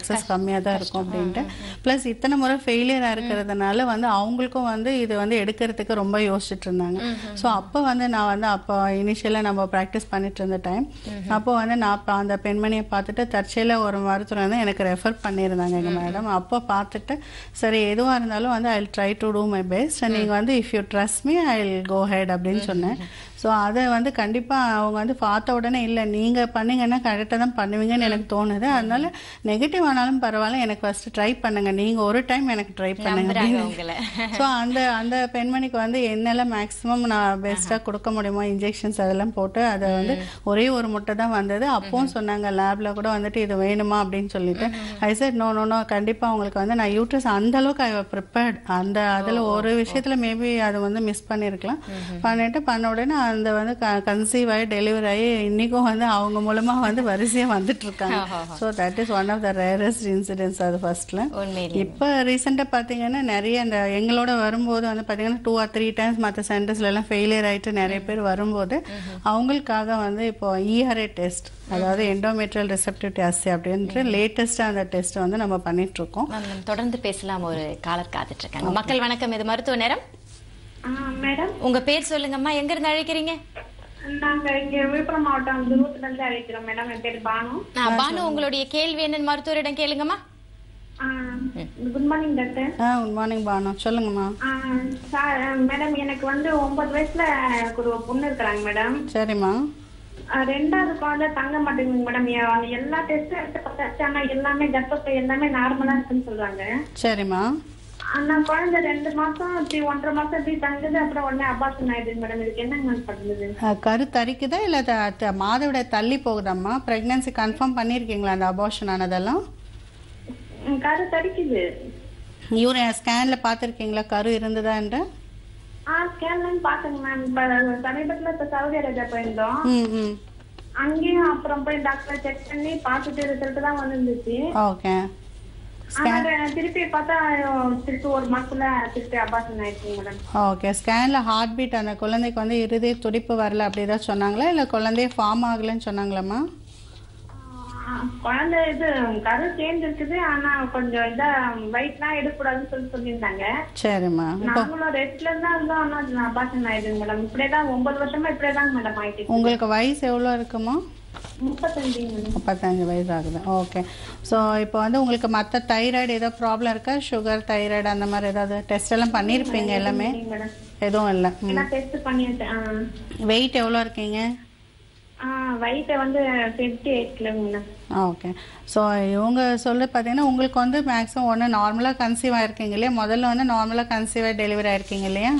Success கம்மியாக தான் இருக்கும் அப்படின்ட்டு ப்ளஸ் இத்தனை முறை ஃபெயிலியராக இருக்கிறதுனால வந்து அவங்களுக்கும் வந்து இது வந்து எடுக்கிறதுக்கு ரொம்ப யோசிச்சுட்டு இருந்தாங்க ஸோ அப்போ வந்து நான் வந்து அப்போ இனிஷியலாக நம்ம ப்ராக்டிஸ் பண்ணிட்டு இருந்த டைம் அப்போ வந்து நான் அப்ப அந்த பெண்மணியை பார்த்துட்டு தற்செயல ஒரு மருத்துவர் வந்து எனக்கு ரெஃபர் பண்ணியிருந்தாங்க எங்கள் மேடம் அப்போ பார்த்துட்டு சரி எதுவாக இருந்தாலும் வந்து I try to do my best நீங்கள் வந்து if you trust me I go ahead அப்படின்னு சொன்னேன் ஸோ அதை வந்து கண்டிப்பாக அவங்க வந்து பார்த்த உடனே இல்லை நீங்கள் பண்ணீங்கன்னா கரெக்டாக தான் பண்ணுவீங்கன்னு எனக்கு தோணுது அதனால நெகட்டிவ் ஆனாலும் பரவாயில்ல எனக்கு ஃபர்ஸ்ட் ட்ரை பண்ணுங்க நீங்கள் ஒரு டைம் எனக்கு ட்ரை பண்ணுங்க நம்புறாங்க உங்களை ஸோ அந்த அந்த பெண்மணிக்கு வந்து என்னெல்லாம் மேக்ஸிமம் நான் பெஸ்ட்டாக கொடுக்க முடியுமோ இன்ஜெக்ஷன்ஸ் அதெல்லாம் போட்டு அதை வந்து ஒரே ஒரு முட்டை தான் வந்தது அப்பவும் சொன்னாங்க லேப்ல கூட வந்துட்டு இது வேணுமா அப்படின்னு சொல்லிட்டு I said no no no கண்டிப்பாக உங்களுக்கு வந்து நான் யூட்ரஸ் அந்த அளவுக்கு ஐ ப்ரிப்பேர்ட் அந்த அதில் ஒரு விஷயத்தில் மேபி அதை வந்து மிஸ் பண்ணியிருக்கலாம் பண்ணிட்டு பண்ண உடனே அந்த வந்து கன்சீவ் ஆகி டெலிவரி ஆகி இன்னைக்கும் வந்து அவங்க மூலமா வந்து வரிசையாக வந்துட்டு இருக்காங்க so that is one of the rarest incidents அது ஃபர்ஸ்ட்ல உண்மையிலே இப்போ ரீசெண்டாக பார்த்தீங்கன்னா நிறைய இந்த எங்களோட வரும்போது வந்து பார்த்தீங்கன்னா டூ ஆர் த்ரீ டைம்ஸ் மற்ற சென்டர்ஸ்ல எல்லாம் ஃபெயிலியர் ஆயிட்டு நிறைய பேர் வரும்போது அவங்களுக்காக வந்து இப்போ இஆர்ஏ டெஸ்ட் அதாவது எண்டோமெட்ரியல் ரிசெப்டிவ் டெஸ்ட் அப்படின்ற லேட்டஸ்ட்டாக அந்த டெஸ்ட் வந்து நம்ம பண்ணிட்டு இருக்கோம் மேம் நம்ம தொடர்ந்து பேசலாம் ஒரு காலர் காத்துட்டு இருக்காங்க மக்கள் வணக்கம் இது மருத்துவ நேரம் ஆ, மேடம் உங்க பேர் சொல்லுங்கம்மா எங்க இருந்து அழைக்கிறீங்க நாங்க இங்க விழுப்புரம் மாவட்டம் துருவத்துல இருந்து அழைக்கிறோம் மேடம் என் பேர் பானு ஆ, பானு உங்களுடைய கேள்வி என்னன்னு மருத்துவரிடம் கேளுங்கம்மா good morning doctor ah good morning Banu சொல்லுங்கம்மா சார் மேடம் எனக்கு வந்து ஒன்பது வயசுல எனக்கு ஒரு பொண்ணு இருக்கிறாங்க மேடம் சரிம்மா ஆ, ரெண்டாவது குழந்தை தங்க மாட்டேங்குது மேடம் எ- எல்லா டெஸ்டும் எடுத்து பார்த்தாச்சு ஆனா எல்லாமே கர்ப்பப்பை எல்லாமே நார்மலா இருக்குன்னு சொல்றாங்க சரிம்மா ஆனா குழந்தை ரெண்டு மாசம் இப்படி ஒன்றரை மாசம் இப்படி தங்குது அப்புறம் உடனே அபாசன் ஆயிடுது மேடம் இதுக்கு என்ன மேம் பண்ணுது அஹ், கரு தரிக்குதா இல்லை மாதவிட தள்ளி போகுதாம்மா ப்ரெக்னன்சி கன்ஃபார்ம் பண்ணியிருக்கீங்களா அந்த அபார்ஷன் ஆனதெல்லாம் ம், கரு தடிக்குது யூரின் ஸ்கேனில் பார்த்துருக்கீங்களா கரு இருந்ததான்ற ஆ ஸ்கேன்லாம் பார்த்தேங்க மேம் இப்ப சமீபத்துல இப்ப சவுதி அரேபியா போயிருந்தோம் ம் ம் அங்கேயும் அப்புறம் போய் டாக்டர் செக் பண்ணி பாசிட்டிவ் ரிசல்ட் தான் வந்துருந்துச்சு ஓகே ஆனா ரெ- திருப்பி பார்த்தா திருப்பி ஒரு மாசத்துல திருப்பி அபாசன் ஆயிடுச்சு மேடம் ஓகே ஸ்கேனில் ஹார்ட் பீட் அந்த குழந்தைக்கு வந்து இருதய துடிப்பு வரல அப்படி ஏதாவது சொன்னாங்களா இல்லை குழந்தைய ஃபார்ம் ஆகலைன்னு சொன்னாங்களாம்மா ஆ, குழந்தை இது கரு சேர்ந்து இருக்குது ஆனா கொஞ்சம் இதா வெயிட்லாம் எடுக்கக்கூடாதுன்னு சொல்லி சொல்லியிருந்தாங்க சரிம்மா நாங்களும் ரெஸ்ட்ல தான் இருந்தோம் ஆனா அபாசன் ஆயிடுது மேடம் இப்படியேதான் ஒன்பது வருஷமா இப்படியேதாங்க மேடம் ஆயிட்டு உங்களுக்கு வயசு எவ்வளோ இருக்குமா முப்பத்தஞ்சு மேடம் முப்பத்தஞ்சு வயசு ஆகுது ஓகே ஸோ இப்போ வந்து உங்களுக்கு மற்ற தைராய்டு ஏதோ ப்ராப்ளம் இருக்கா சுகர் தைராய்டு அந்த மாதிரி ஏதாவது டெஸ்ட் எல்லாம் பண்ணியிருப்பீங்க எல்லாமே மேடம் எதுவும் இல்லை எல்லாம் டெஸ்ட் பண்ணியாச்சு ஆ. வெயிட் எவ்வளோ இருக்கீங்க ஆ வயிற்று வந்து fifty eight kilo madam okay so இவங்க சொல்ல பார்த்தீங்கன்னா உங்களுக்கு வந்து மேக்ஸிமம் ஒன்று நார்மலாக கன்சீவ் ஆயிருக்கீங்க இல்லையா முதல்ல வந்து நார்மலாக கன்சீவ் ஆகி டெலிவரி ஆயிருக்கீங்க இல்லையா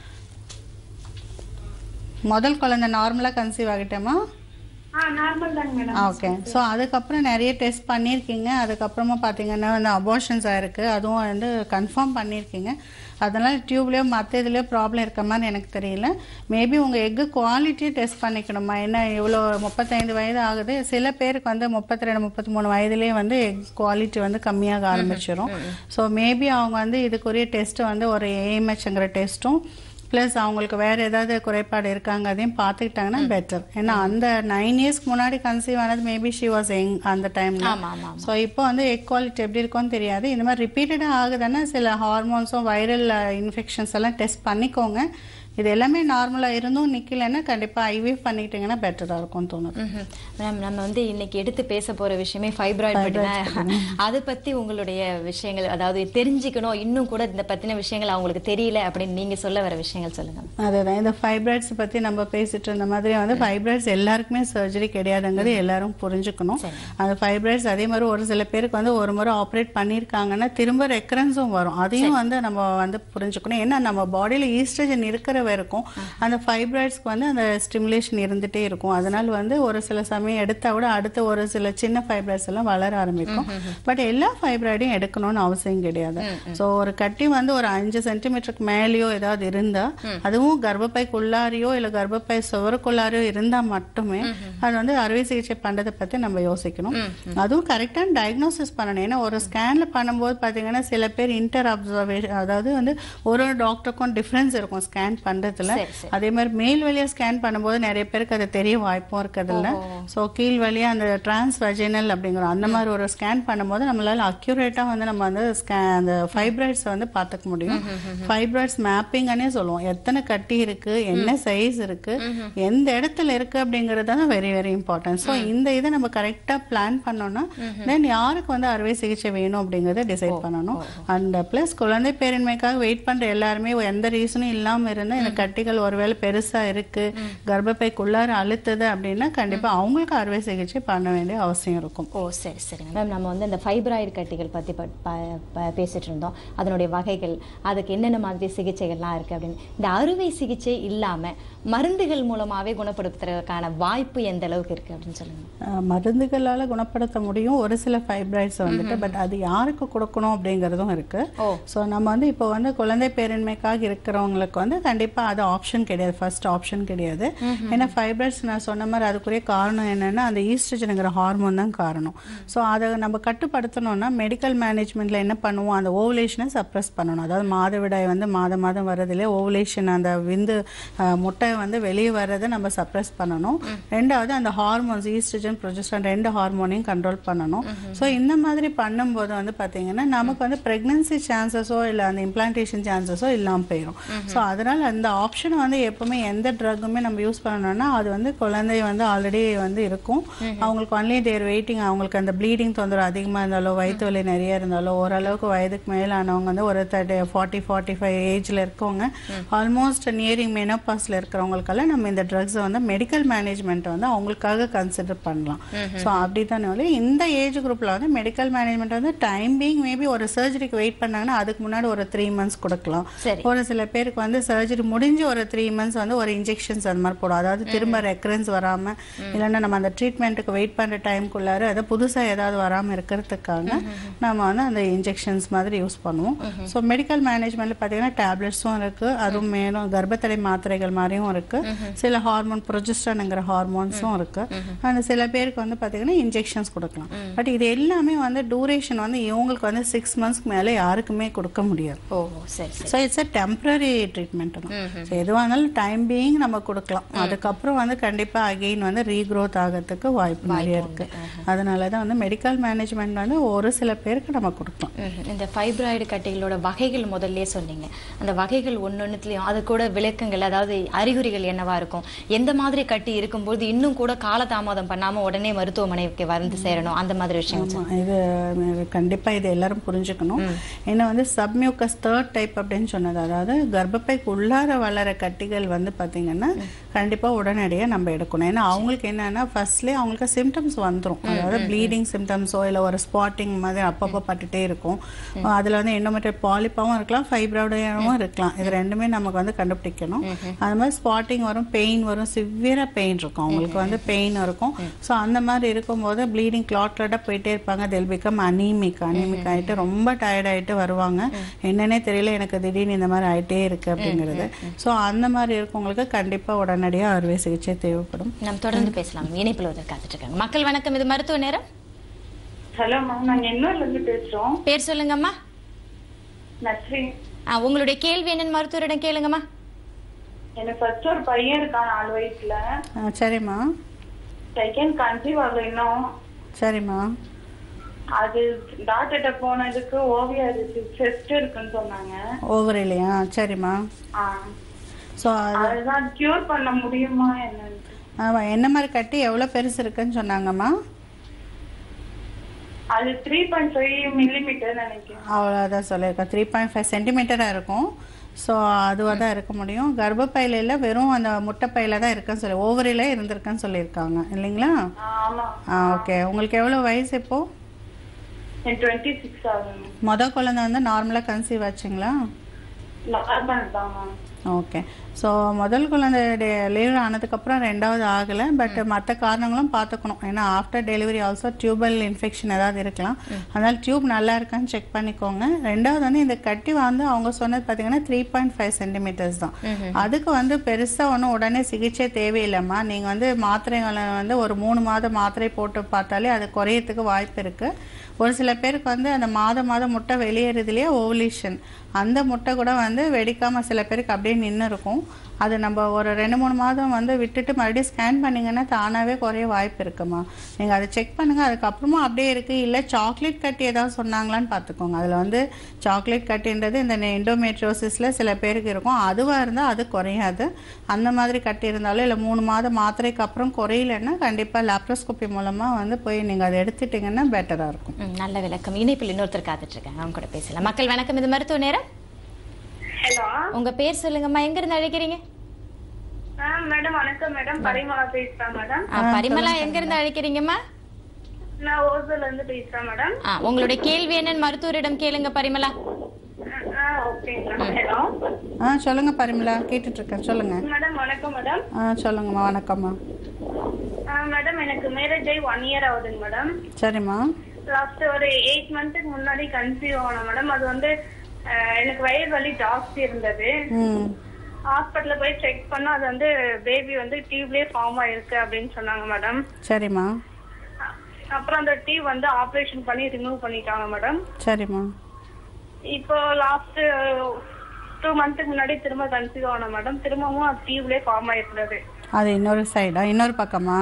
முதல் குழந்தை நார்மலாக கன்சீவ் ஆகிட்டேமா ஆ நார்மல் தாங்க மேடம் ஓகே ஸோ அதுக்கப்புறம் நிறைய டெஸ்ட் பண்ணியிருக்கீங்க அதுக்கப்புறமா பார்த்தீங்கன்னா வந்து அபார்ஷன்ஸ் ஆயிருக்கு அதுவும் வந்து கன்ஃபார்ம் பண்ணியிருக்கீங்க அதனால் டியூப்லேயோ மற்ற இதுலேயோ ப்ராப்ளம் இருக்க மாதிரி எனக்கு தெரியல மேபி உங்கள் எக்கு குவாலிட்டியை டெஸ்ட் பண்ணிக்கணுமா என்ன இவ்வளோ முப்பத்தைந்து வயது ஆகுது சில பேருக்கு வந்து முப்பத்தி ரெண்டு முப்பத்தி மூணு வயதுலேயே வந்து எக் குவாலிட்டி வந்து கம்மியாக ஆரம்பிச்சிடும் ஸோ மேபி அவங்க வந்து இதுக்குரிய டெஸ்ட்டு வந்து ஒரு ஏஎம்ஹெச்ங்கிற டெஸ்ட்டும் ப்ளஸ் அவங்களுக்கு வேற ஏதாவது குறைபாடு இருக்காங்க அதையும் பார்த்துக்கிட்டாங்கன்னா பெட்டர் ஏன்னா அந்த நைன் இயர்ஸ்க்கு முன்னாடி கன்சீவ் ஆனது மேபி ஷி வாஸ் யங் அந்த டைம்ல ஆமா ஆமா ஸோ இப்போ வந்து எக் குவாலிட்டி எப்படி இருக்கும்னு தெரியாது இந்த மாதிரி ரிப்பீட்டடாக ஆகுதுன்னா சில ஹார்மோன்ஸும் வைரல் இன்ஃபெக்ஷன்ஸ் எல்லாம் டெஸ்ட் பண்ணிக்கோங்க இது எல்லாமே நார்மலாக இருந்தும் நிற்கலைன்னா கண்டிப்பாக ஐவிஎஃப் பண்ணிக்கிட்டிங்கன்னா பெட்டராக இருக்கும்னு தோணுது ம்ஹும். மேம் நம்ம வந்து இன்னைக்கு எடுத்து பேச போற விஷயமே ஃபைப்ராய்டு பற்றி தான் அதை பத்தி உங்களுடைய விஷயங்கள் அதாவது தெரிஞ்சுக்கணும் இன்னும் கூட இந்த பத்தின விஷயங்கள் அவங்களுக்கு தெரியல அப்படின்னு நீங்க சொல்ல வர விஷயங்கள் சொல்லுங்க அதுதான் இந்த ஃபைப்ராய்ட்ஸ் பற்றி நம்ம பேசிட்டு இருந்த மாதிரி வந்து ஃபைப்ராய்ட்ஸ் எல்லாருக்குமே சர்ஜரி கிடையாதுங்கிறது எல்லாரும் புரிஞ்சுக்கணும் அந்த ஃபைப்ராய்ட்ஸ் அதே மாதிரி ஒரு சில பேருக்கு வந்து ஒரு முறை ஆப்ரேட் பண்ணியிருக்காங்கன்னா திரும்ப ரெக்கரன்ஸும் வரும் அதையும் வந்து நம்ம வந்து புரிஞ்சுக்கணும் ஏன்னா நம்ம பாடியில் ஈஸ்ட்ரஜன் இருக்கிற வரைக்கும் அந்த ஃபைப்ராய்ட்ஸ்க்கு வந்து அந்த ஸ்டிமுலேஷன் இருந்துகிட்டே இருக்கும் அதனால வந்து ஒரு சில சமயம் எடுத்தா கூட அடுத்த ஒரு சில சின்ன ஃபைப்ராய்ட்ஸ் எல்லாம் வளர ஆரம்பிக்கும் பட் எல்லா ஃபைப்ராய்டையும் எடுக்கணும்னு அவசியம் கிடையாது ஸோ ஒரு கட்டி வந்து ஒரு அஞ்சு சென்டிமீட்டருக்கு மேலேயோ ஏதாவது இருந்தா அதுவும் கர்ப்பப்பைக்குள்ளாரியோ இல்ல கர்ப்பப்பை சுவருக்குள்ளாரியோ இருந்தா மட்டுமே அது வந்து அறுவை சிகிச்சை பண்றதை பத்தி நம்ம யோசிக்கணும் அதுவும் கரெக்டான டயக்னோசிஸ் பண்ணணும் ஏன்னா ஒரு ஸ்கேன்ல பண்ணும்போது பாத்தீங்கன்னா சில பேர் இன்டர் அப்சர்வேஷன் அதாவது வந்து ஒரு ஒரு டாக்டருக்கும் டிஃப்ரென்ஸ் இருக்கும் ஸ்கேன் பண்றதுல சரி, சரி. அதே மாதிரி மேல் வழியா ஸ்கேன் பண்ணும்போது நிறைய பேருக்கு அது தெரிய வாய்ப்பும் இருக்கிறதில்ல ஸோ கீழ் வழியா அந்த டிரான்ஸ் வஜினல் அப்படிங்கிற அந்த மாதிரி ஒரு ஸ்கேன் பண்ணும்போது நம்மளால அக்யூரேட்டா வந்து நம்ம வந்து ஸ்கேன் அந்த ஃபைப்ராய்ட்ஸ் வந்து பார்த்துக்க முடியும் ஃபைப்ராய்ட்ஸ் மேப்பிங்னே சொல்லுவோம் எத்தனை கட்டி இருக்கு என்ன சைஸ் இருக்கு எந்த இடத்துல இருக்கு அப்படிங்கிறது தான் வெரி வெரி இம்பார்ட்டன்ட் ஸோ இந்த இதை நம்ம கரெக்டா பிளான் பண்ணோம்னா தென் யாருக்கு வந்து அறுவை சிகிச்சை வேணும் அப்படிங்கறத டிசைட் பண்ணணும் அண்ட் ப்ளஸ் குழந்தை பேரின்மைக்காக வெயிட் பண்ற எல்லாருமே எந்த ரீசனும் இல்லாம இருந்தா இந்த கட்டிகள் ஒருவேளை பெருசா இருக்கு கர்ப்பப்பைக்குள்ளார அழுத்துது அப்படின்னா கண்டிப்பா அவங்களுக்கு அறுவை சிகிச்சை பண்ண வேண்டிய அவசியம் இருக்கும் ஓ சரி சரிங்க மேம் நம்ம வந்து இந்த ஃபைப்ராய்டு கட்டிகள் பற்றி ப- ப- ப- பேசிட்டு இருந்தோம் அதனுடைய வகைகள் அதுக்கு என்னென்ன மாதிரி சிகிச்சைகள்லாம் இருக்கு அப்படின்னு இந்த அறுவை சிகிச்சை இல்லாம மருந்துகள் மூலமாவே குணப்படுத்துறதுக்கான வாய்ப்பு எந்த அளவுக்கு இருக்கு அப்படின்னு சொல்லுங்க அஹ் மருந்துகளால குணப்படுத்த முடியும் ஒரு சில ஃபைப்ராய்ட்ஸ் வந்துட்டு பட் அது யாருக்கு கொடுக்கணும் அப்படிங்கிறதும் இருக்கு ஓ. ஸோ நம்ம வந்து இப்போ வந்து குழந்தை பேரின்மைக்காக இருக்கிறவங்களுக்கு வந்து கண்டிப்பா அது ஆப்ஷன் கிடையாது ஃபர்ஸ்ட் ஆப்ஷன் கிடையாது ஏன்னா ஃபைப்ராய்ட்ஸ் நான் சொன்ன மாதிரி அதுக்குரிய காரணம் என்னன்னா அந்த ஈஸ்ட்ரஜனுங்கிற ஹார்மோன் தான் காரணம் ஸோ அதை நம்ம கட்டுப்படுத்தணும்னா மெடிக்கல் மேனேஜ்மெண்ட்ல என்ன பண்ணுவோம் அந்த ஓவுலேஷனை சப்ரஸ் பண்ணணும் அதாவது மாதவிடாய் வந்து மாதம் மாதம் வர்றதுல ஓவுலேஷன் அந்த விந்து அஹ், முட்டை வந்து வெளியே வர்றதை நம்ம சப்ரஸ் பண்ணணும் ரெண்டாவது அந்த ஹார்மோன்ஸ் ஈஸ்ட்ரஜன் ப்ரொஜெஸ்ட்ரான் ரெண்டு ஹார்மோனையும் கண்ட்ரோல் பண்ணணும் ஸோ இந்த மாதிரி பண்ணும்போது வந்து பார்த்தீங்கன்னா நமக்கு வந்து ப்ரெக்னன்சி சான்சஸோ இல்லை அந்த இம்ப்ளான்டேஷன் சான்சஸோ இல்லாமல் போயிடும் ஸோ அதனால் அந்த ஆப்ஷனை வந்து எப்பவுமே எந்த ட்ரக்குமே நம்ம யூஸ் பண்ணணும்னா அது வந்து குழந்தை வந்து ஆல்ரெடி வந்து இருக்கும் அவங்களுக்கு ஒன்லி தேர் வெயிட்டிங் அவங்களுக்கு அந்த ப்ளீடிங் தொந்தரவு அதிகமாக இருந்தாலோ வயிற்று வலி நிறைய இருந்தாலோ ஓரளவுக்கு வயதுக்கு மேலானவங்க வந்து ஒரு தேர்ட்டி ஃபார்ட்டி ஃபார்ட்டி ஃபைவ் ஏஜில் இருக்கவங்க ஆல்மோஸ்ட் நியரிங் மெனோபாஸில் இருக்கிறவங்களுக்கெல்லாம் நம்ம இந்த ட்ரக்ஸை வந்து மெடிக்கல் மேனேஜ்மெண்ட் வந்து அவங்களுக்காக கன்சிடர் பண்ணலாம் ஸோ அப்படி தானே வந்து இந்த ஏஜ் குரூப்பில் வந்து மெடிக்கல் மேனேஜ்மெண்ட் வந்து டைம் பீங் மேபி ஒரு சர்ஜரிக்கு வெயிட் பண்ணாங்கன்னா அதுக்கு முன்னாடி ஒரு த்ரீ மந்த்ஸ் கொடுக்கலாம் சரி. ஒரு சில பேருக்கு வந்து சர்ஜரி முடிஞ்சு ஒரு த்ரீ மந்த்ஸ் வந்து ஒரு இன்ஜெக்ஷன்ஸ் அந்த மாதிரி போடும் அதாவது திரும்ப ரெக்கரன்ஸ் வராம இல்லைன்னா நம்ம அந்த ட்ரீட்மெண்ட்டுக்கு வெயிட் பண்ற டைம்குள்ளார அதை புதுசா ஏதாவது வராம இருக்கிறதுக்காக நம்ம வந்து அந்த இன்ஜெக்ஷன்ஸ் மாதிரி யூஸ் பண்ணுவோம் ஸோ மெடிக்கல் மேனேஜ்மெண்ட்ல பார்த்தீங்கன்னா டேப்லெட்ஸும் இருக்கு அதுவும் மேலும் கர்ப்பத்தடை மாத்திரைகள் மாதிரியும் இருக்கு சில ஹார்மோன் ப்ரொஜெஸ்ட்ரான்ங்கிற ஹார்மோன்ஸும் இருக்கு அந்த சில பேருக்கு வந்து பார்த்தீங்கன்னா இன்ஜெக்ஷன்ஸ் கொடுக்கலாம் பட் இது எல்லாமே வந்து டூரேஷன் வந்து இவங்களுக்கு வந்து சிக்ஸ் மந்த்ஸ்க்கு மேலே யாருக்குமே கொடுக்க முடியாது ஓ சரி சரி so it's a temporary treatment தான் ஸோ எதுவாக இருந்தாலும் டைம் பீயிங் நம்ம கொடுக்கலாம் அதுக்கப்புறம் வந்து கண்டிப்பாக அகெயின் வந்து ரீக்ரோத் ஆகிறதுக்கு வாய்ப்பு நிறைய இருக்கு அதனால தான் வந்து மெடிக்கல் மேனேஜ்மெண்ட் வந்து ஒரு சில பேருக்கு நம்ம கொடுக்கலாம் ம்ஹும். இந்த ஃபைப்ராய்டு கட்டிகளோட வகைகள் முதல்லயே சொன்னீங்க அந்த வகைகள் ஒன்னொன்னுலயும் அது கூட விளக்கங்கள் அதாவது அறிகுறிகள் என்னவா இருக்கும் எந்த மாதிரி கட்டி இருக்கும்போது இன்னும் கூட காலதாமதம் பண்ணாம உடனே மருத்துவமனைக்கு வந்து சேரணும் அந்த மாதிரி விஷயங்கள் ஆமா, இது இது கண்டிப்பா இது எல்லாரும் புரிஞ்சுக்கணும் ஏன்னா வந்து சப்மியூக்கஸ் தேர்ட் டைப் அப்படின்னு சொன்னது அதாவது கர்ப்பப்பைக்கு உள்ளார வளர கட்டிகள் வந்து பாத்தீங்கன்னா கண்டிப்பா உடனடியா நம்ம எடுக்கணும் ஏன்னா அவங்களுக்கு என்னன்னா ஃபர்ஸ்ட்லேயே அவங்களுக்கு சிம்டம்ஸ் வந்துரும் அதாவது ப்ளீடிங் சிம்டம்ஸோ இல்ல ஒரு ஸ்பாட்டிங் மாதிரி அப்பப்போ பட்டுட்டே இருக்கும் அதுல வந்து எண்டோமெட்ரியல் பாலிப்பாவும் இருக்கலாம் ஃபைப்ராய்டாவும் இருக்கலாம் இது ரெண்டுமே நமக்கு வந்து கண்டுபிடிக்கணும் அது மாதிரி ஸ்பாட்டிங் வரும் பெயின் வரும் சிவியரா பெயின் இருக்கும் அவங்களுக்கு வந்து பெயின் இருக்கும் ஸோ அந்த மாதிரி இருக்கும்போது ப்ளீடிங் கிளாட்டடாக போயிட்டே இருப்பாங்க தெல் பிகம் அனீமிக் அனீமிக் ஆயிட்டு ரொம்ப டயர்ட் ஆயிட்டு வருவாங்க என்னன்னே தெரியல எனக்கு திடீர்னு இந்த மாதிரி ஆயிட்டே இருக்கு அப்படிங்கிறது ஸோ அந்த மாதிரி இருக்கவங்களுக்கு கண்டிப்பா உடனடியா அறுவை சிகிச்சை தேவைப்படும் நம்ம தொடர்ந்து பேசலாம் இணைப்பில் வந்து காத்துட்டு இருக்காங்க மக்கள் வணக்கம் இது மருத்துவ நேரம் ஹலோ மேம் நாங்க எண்ணூர்ல இருந்து பேசுறோம் பேர் சொல்லுங்கம்மா நஸ்ரீன் ஆ, உங்களுடைய கேள்வி என்னன்னு மருத்துவரிடம் கேளுங்கம்மா எனக்கு ஃபர்ஸ்ட் ஒரு பையன் இருக்கான் நாலு வயசுல ஆ, சரிம்மா செகண்ட் கன்சீவ் ஆகல இன்னும் சரிம்மா அது டாக்டர்கிட்ட போனதுக்கு ஓவியா இருக்கு செஸ்ட் இருக்குன்னு சொன்னாங்க ஓவர் இல்லையா சரிம்மா ஆ. ஸோ அதுதான் கியூர் பண்ண முடியுமா என்னன்னு என்ன மாதிரி கட்டி எவ்வளோ பெருசு இருக்குன்னு சொன்னாங்கம்மா அது த்ரீ பாயிண்ட் ஃபைவ் மில்லிமீட்டர் நினைக்கிறேன் அவ்வளோதான் சொல்லியிருக்கேன் த்ரீ பாயிண்ட் ஃபைவ் சென்டிமீட்டராக இருக்கும் ஸோ அதுவாக தான் இருக்க முடியும் கர்ப்பப்பையில இல்ல வெறும் அந்த முட்டைப்பையில தான் இருக்குன்னு சொல்லி ஓவரில இருந்திருக்குன்னு சொல்லியிருக்காங்க இல்லைங்களா ஆ, ஆமா ஆ ஓகே உங்களுக்கு எவ்வளோ வயசு இப்போ எனக்கு டுவெண்ட்டி சிக்ஸ் ஆகுது மொத குழந்தை வந்து நார்மலாக கன்சீவ் ஆச்சுங்களா நார்மல் தான் மேம் ஓகே ஸோ முதல் குழந்தை டெலிவரி ஆனதுக்கப்புறம் ரெண்டாவது ஆகலை பட் மற்ற காரணங்களும் பார்த்துக்கணும் ஏன்னா after delivery also tubal infection ஏதாவது இருக்கலாம் அதனால் டியூப் நல்லா இருக்கான்னு செக் பண்ணிக்கோங்க ரெண்டாவது வந்து இந்த கட்டி வந்து அவங்க சொன்னது பார்த்தீங்கன்னா த்ரீ பாயிண்ட் ஃபைவ் சென்டிமீட்டர்ஸ் தான் அதுக்கு வந்து பெருசாக ஒன்றும் உடனே சிகிச்சை தேவையில்லைம்மா நீங்கள் வந்து மாத்திரைகளை வந்து ஒரு மூணு மாதம் மாத்திரை போட்டு பார்த்தாலே அது குறையறதுக்கு வாய்ப்பு இருக்குது ஒரு சில பேருக்கு வந்து அந்த மாதம் மாதம் முட்டை வெளியேறதுலேயே ஓவலேஷன் அந்த முட்டை கூட வந்து வெடிக்காம சில பேருக்கு அப்படியே நின்று இருக்கும் அது நம்ம ஒரு ரெண்டு மூணு மாதம் வந்து விட்டுட்டு மறுபடியும் ஸ்கேன் பண்ணிங்கன்னா தானாகவே குறைய வாய்ப்பு இருக்குமா நீங்கள் அதை செக் பண்ணுங்கள் அதுக்கப்புறமா அப்படியே இருக்குது இல்லை சாக்லேட் கட்டி ஏதாவது சொன்னாங்களான்னு பார்த்துக்கோங்க அதில் வந்து சாக்லேட் கட்டின்றது இந்த எண்டோமெட்ரோசிஸில் சில பேருக்கு இருக்கும் அதுவாக இருந்தால் அது குறையாது அந்த மாதிரி கட்டி இருந்தாலும் இல்லை மூணு மாதம் மாத்திரைக்கு அப்புறம் குறையலன்னா கண்டிப்பாக லாப்ரோஸ்கோப்பி மூலமாக வந்து போய் நீங்கள் அதை எடுத்துட்டிங்கன்னா பெட்டராக இருக்கும் ம், நல்ல விளக்கம் இணைப்பில் இன்னொருத்தர் காத்துட்டு இருக்காங்க அவங்க கூட பேசலாம் மக்கள் வணக்கம் இது மருத்துவ நேரம் ஹலோ உங்க பேர் சொல்லுங்கம்மா எங்க இருந்து அழைக்கிறீங்க ஆ மேடம் வணக்கம் மேடம் பரிமளா பேசுறேன் மேடம் ஆ, பரிமளா எங்க இருந்து அழைக்கிறீங்கம்மா நான் ஓசூர்ல இருந்து பேசுறேன் மேடம் ஆ, உங்களுடைய கேள்வி என்னன்னு மருத்துவரிடம் கேளுங்க பரிமளா ஆ ஓகேங்களா ஹலோ ஆ சொல்லுங்கள் பரிமலா கேட்டுட்ருக்கேன் சொல்லுங்கள் மேடம் வணக்கம் மேடம் ஆ சொல்லுங்கம்மா வணக்கம்மா ஆ மேடம் எனக்கு மேரேஜ் ஆகி ஒன் இயர் ஆகுதுங்க மேடம் சரிம்மா லாஸ்ட் ஒரு எயிட் மந்த்துக்கு முன்னாடி கன்சீவ் ஆனோம் மேடம் அது வந்து அஹ், எனக்கு வயிறு வலி ஜாஸ்தி இருந்தது ம் ஹாஸ்பிட்டல்ல போய் செக் பண்ணா அது வந்து பேபி வந்து டியூப்லயே ஃபார்ம் ஆயிருக்கு அப்படின்னு சொன்னாங்க மேடம் சரிம்மா அப்புறம் அந்த டியூப் வந்து ஆபரேஷன் பண்ணி ரிமூவ் பண்ணிட்டாங்க மேடம் சரிம்மா இப்போ லாஸ்ட் டூ மந்த்துக்கு முன்னாடி திரும்ப கன்சீவ் ஆனோம் மேடம் திரும்பவும் அது டியூப்லயே ஃபார்ம் ஆயிருந்தது அது இன்னொரு சைடா இன்னொரு பக்கமா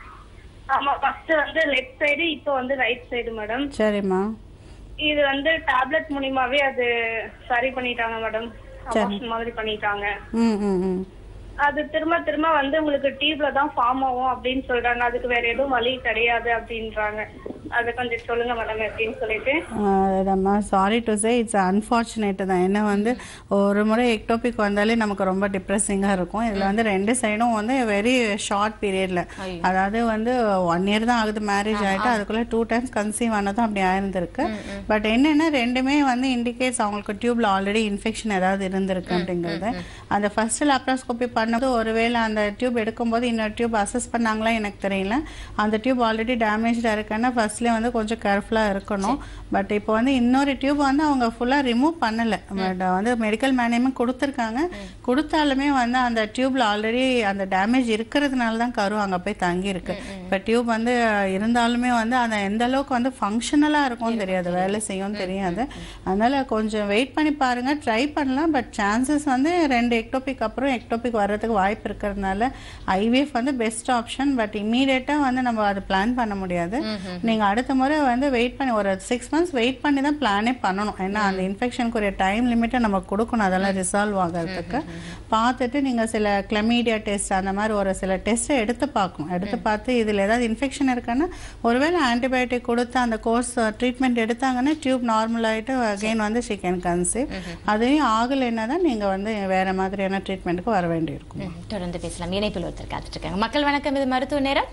ஆமா ஃபர்ஸ்ட் வந்து லெஃப்ட் சைடு இப்போ வந்து ரைட் சைடு மேடம் சரிம்மா இது வந்து டேப்லெட் மூலியமாவே அது சரி பண்ணிட்டாங்க மேடம் அபார்ஷன் மாதிரி பண்ணிட்டாங்க ம் ம் ம் அது திரும்ப திரும்ப வந்து உங்களுக்கு டியூப்ல தான் ஃபார்ம் ஆகும் அப்படின்னு சொல்றாங்க அதுக்கு வேற எதுவும் வழி கிடையாது அப்படின்றாங்க அது கொஞ்சம் சொல்லுங்க மேடம் எப்படின்னு சொல்லிட்டு அதம்மா sorry to say it's unfortunate தான் ஏன்னா வந்து ஒரு முறை எக்டோபிக் வந்தாலே நமக்கு ரொம்ப டிப்ரெசிங்காக இருக்கும் இதில் வந்து ரெண்டு சைடும் வந்து வெரி ஷார்ட் பீரியடில் அதாவது வந்து ஒன் இயர் தான் ஆகுது மேரேஜ் ஆகிட்டு அதுக்குள்ளே டூ டைம்ஸ் கன்சீவ் ஆனதும் அப்படி ஆயிருந்திருக்கு பட் என்னென்னா ரெண்டுமே வந்து இண்டிகேட்ஸ் அவங்களுக்கு டியூப்ல ஆல்ரெடி இன்ஃபெக்ஷன் ஏதாவது இருந்திருக்கு அப்படிங்கிறது அந்த ஃபர்ஸ்ட் லாப்ராஸ்கோபி பண்ணது ஒருவேளை அந்த டியூப் எடுக்கும்போது இன்னொரு டியூப் அசஸ் பண்ணாங்களா எனக்கு தெரியல அந்த டியூப் ஆல்ரெடி டேமேஜாக இருக்குன்னா ஃபர்ஸ்ட்லேயே வந்து கொஞ்சம் கேர்ஃபுல்லாக இருக்கணும் பட் இப்போ வந்து இன்னொரு டியூப் வந்து அவங்க ஃபுல்லாக ரிமூவ் பண்ணலை பட் வந்து மெடிக்கல் மேனேஜ்மெண்ட் கொடுத்துருக்காங்க கொடுத்தாலுமே வந்து அந்த டியூப்ல ஆல்ரெடி அந்த டேமேஜ் இருக்கிறதுனால தான் கரு அங்கே போய் தங்கி இருக்கு இப்போ டியூப் வந்து இருந்தாலுமே வந்து அந்த எந்த அளவுக்கு வந்து ஃபங்க்ஷனலாக இருக்கும்னு தெரியாது வேலை செய்யும் தெரியாது அதனால கொஞ்சம் வெயிட் பண்ணி பாருங்க ட்ரை பண்ணலாம் பட் சான்சஸ் வந்து ரெண்டு எக்டோபிக் அப்புறம் எக்டோபிக் வர்றதுக்கு வாய்ப்பு இருக்கிறதுனால ஐவிஎஃப் வந்து பெஸ்ட் ஆப்ஷன் பட் இம்மீடியட்டாக வந்து நம்ம அதை பிளான் பண்ண முடியாது நீங்கள் அடுத்த முறை வந்து வெயிட் பண்ணி ஒரு சிக்ஸ் மந்த்ஸ் வெயிட் பண்ணி தான் பிளானே பண்ணணும் ஏன்னா அந்த இன்ஃபெக்ஷனுக்குரிய டைம் லிமிட்டை நம்ம கொடுக்கணும் அதெல்லாம் ரிசால்வ் ஆகிறதுக்கு பார்த்துட்டு நீங்கள் சில கிளமீடியா டெஸ்ட் அந்த மாதிரி ஒரு சில டெஸ்ட்டை எடுத்து பார்க்கணும் எடுத்து பார்த்து இதில் ஏதாவது இன்ஃபெக்ஷன் இருக்குன்னா ஒருவேளை ஆன்டிபயோட்டிக் கொடுத்து அந்த கோர்ஸ் ட்ரீட்மெண்ட் எடுத்தாங்கன்னா டியூப் நார்மல் ஆகிட்டு அகைன் வந்து ஷி கேன் கன்சீவ் அதையும் ஆகலைன்னா தான் நீங்கள் வந்து வேறு மாதிரியான ட்ரீட்மெண்ட்டுக்கு வர வேண்டியிருக்கும் ம், தொடர்ந்து பேசலாம் இணைப்பில் ஒருத்தர் காத்துட்டு இருக்காங்க மக்கள் வணக்கம் இது மருத்துவ நேரம்